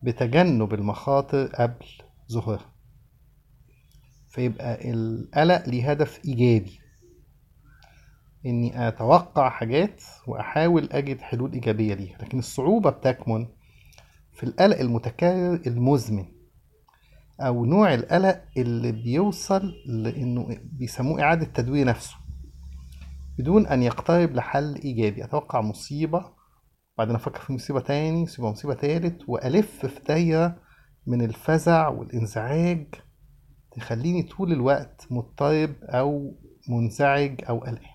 بتجنب المخاطر قبل ظهورها فيبقى القلق ليه هدف إيجابي إني أتوقع حاجات وأحاول أجد حلول إيجابية ليها لكن الصعوبة بتكمن في القلق المتكرر المزمن أو نوع القلق اللي بيوصل لإنه بيسموه إعادة تدوير نفسه بدون أن يقترب لحل إيجابي أتوقع مصيبة بعدين أفكر في مصيبة تاني مصيبة مصيبة تالت وألف في دايرة من الفزع والانزعاج تخليني طول الوقت مضطرب أو منزعج أو قلقان